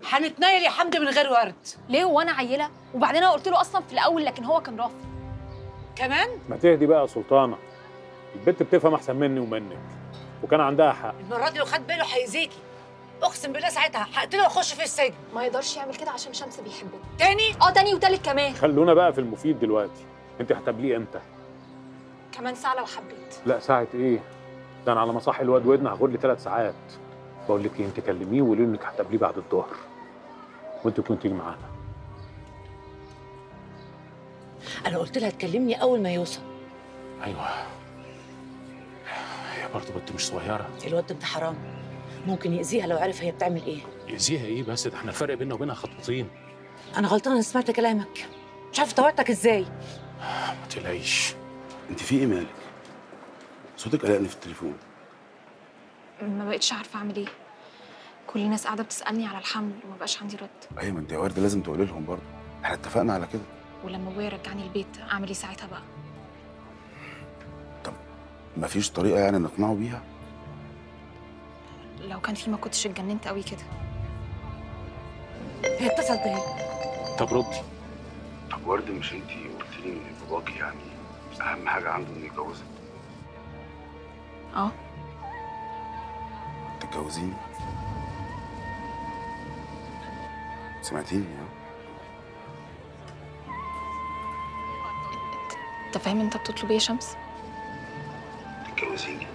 هنتنيل يا حمدي من غير ورد ليه هو انا عيله وبعدين انا قلت له اصلا في الاول لكن هو كان رافض كمان ما تهدي بقى يا سلطانه البنت بتفهم احسن مني ومنك وكان عندها حق المره دي لو خد باله هيأذيكي اقسم بالله ساعتها هقتله واخش في السجن ما يقدرش يعمل كده عشان شمس بيحبني تاني اه تاني وتالت كمان خلونا بقى في المفيد دلوقتي انت هتقابليه امتى كمان ساعه لو حبيت لا ساعه ايه ده انا على مصح الواد ودن هاخد لي ثلاث ساعات بقول لك ايه انت كلميه وقولي له انك هتقابليه بعد الظهر وانت كنت تيجي معانا انا قلت لها تكلمني اول ما يوصل ايوه هي برضه بنت مش صغيره الواد ده ابن حرام ممكن يأذيها لو عرف هي بتعمل ايه يأذيها ايه بس ده احنا الفرق بيننا وبينها خطوتين انا غلطانه اني سمعت كلامك مش عارفه طوعتك ازاي ما تقلقيش انت في ايه مالك؟ صوتك قلقني في التليفون ما بقتش عارفه اعمل ايه كل الناس قاعده بتسالني على الحمل وما بقاش عندي رد ايوه ما انت يا ورده لازم تقولي لهم برضه احنا اتفقنا على كده ولما ابويا رجعني البيت اعمل ايه ساعتها بقى مفيش طريقه يعني نقنعه بيها لو كان في ما كنتش اتجننت قوي كده هي اتصلت اهي طب ردي طب ورده مش انت قلت لي ان باباكي يعني اهم حاجه عنده انه يتجوزك اه تتجوزيني سمعتيني ها انت فاهم انت بتطلب ايه يا شمس تتجوزيني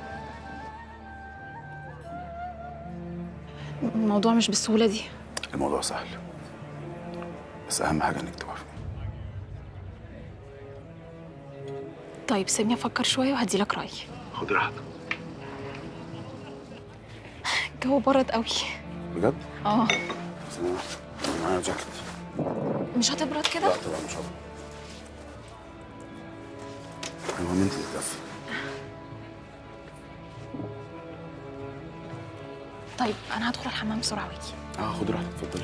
الموضوع مش بالسهوله دي الموضوع سهل بس اهم حاجه انك توافقي طيب سيبني افكر شويه وهدي لك رايي خدي راحتك الجو برد قوي بجد اه بس انا معايا جاكيت مش هتبرد كده لا طبعا مش هقدر المهم انت تتدفي طيب انا هدخل الحمام بسرعه واجي اه خدي راحتك اتفضلي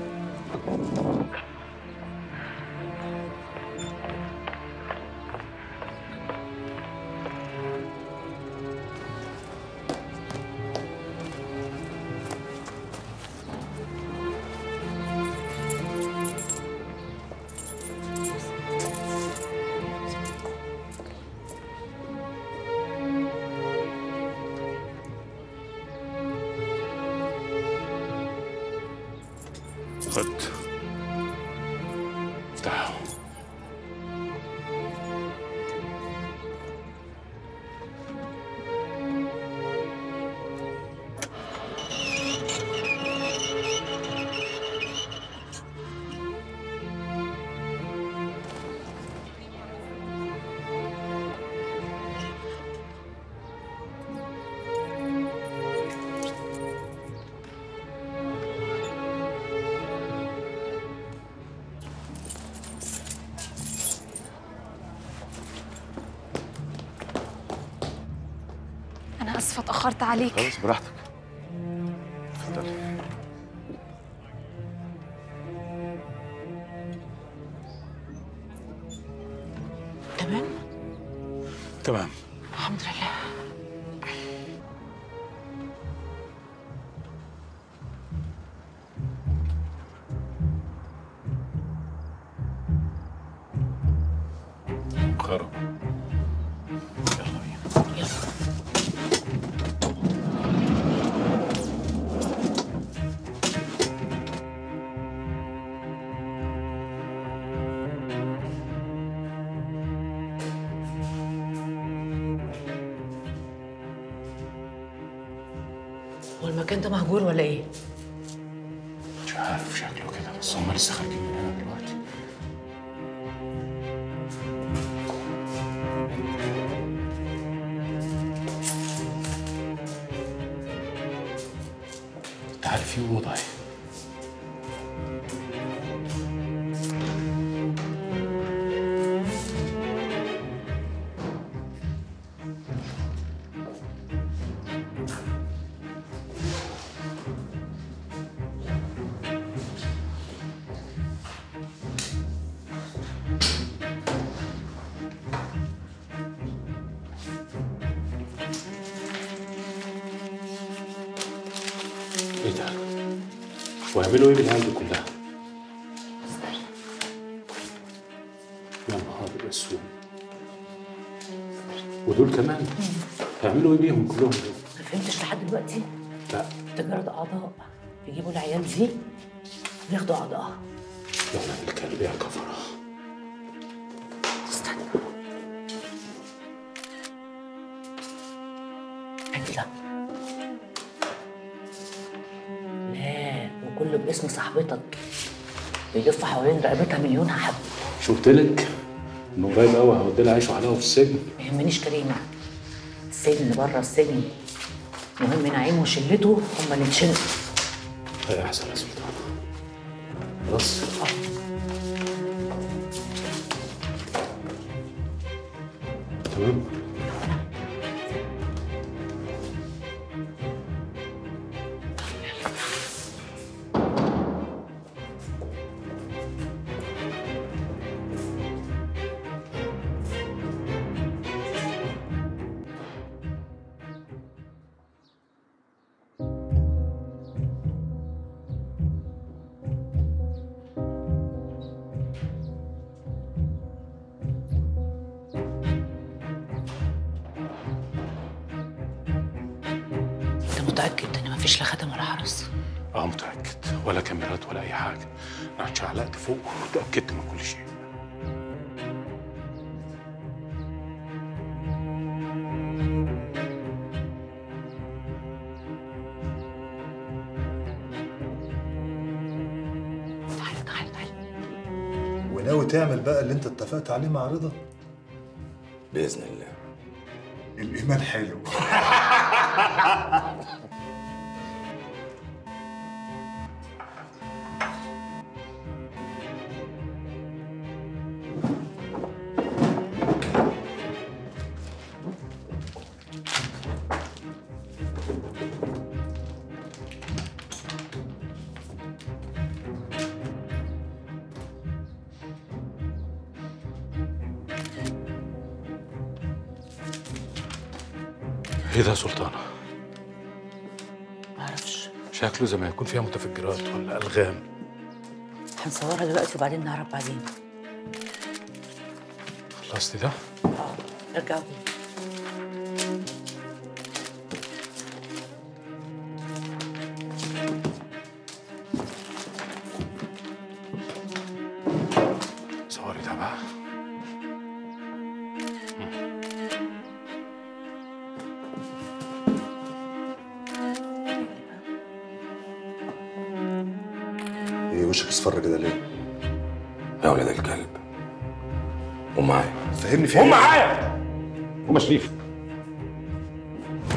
خد افتحه انا اسفه اتاخرت عليك خلاص براحتك اتفضلي تمام تمام الحمد لله خرب يلا بينا يلا هو المكان ده مهجور ولا ايه؟ مش عارف شكله كده بس هم لسه خارجين من هنا دلوقتي تعال في اوضه اهي ويعملوا ايه بالعيال دي كلها؟ يا نهار اسود ودول كمان هيعملوا ايه بيهم كلهم دول؟ ما فهمتش لحد دلوقتي لا تجارة أعضاء يجيبوا العيال دي وياخدوا أعضائها يا ولاد الكلب يا كفره استنى هات ده لا وكله باسم صاحبتك بيلف حوالين رقبتها مليون حب مش قلت لك انه قريب قوي هودي لها عيش وحلاوه في السجن ما يهمنيش كريمة السجن بره السجن المهم نعيم وشلته هما اللي اتشنقوا هي احسن يا سلطان خلاص تمام انت متأكد ان مفيش لا خدم ولا حرس؟ اه متاكد ولا كاميرات ولا اي حاجه انا اتشعلقت فوق وتاكدت من كل شيء تعال تعال تعال وناوي تعمل بقى اللي انت اتفقت عليه مع رضا باذن الله الايمان حلو ايه ده يا سلطانه معرفش شكله زي ما يكون فيها متفجرات ولا الغام هنصورها دلوقتي وبعدين نعرف بعدين خلصتي ده اه رجعوا صوري ده بقى ايه وشك اصفر كده ليه؟ يا ولاد الكلب ومعايا فهمني في قوم ايه؟ معايا قوم يا شريف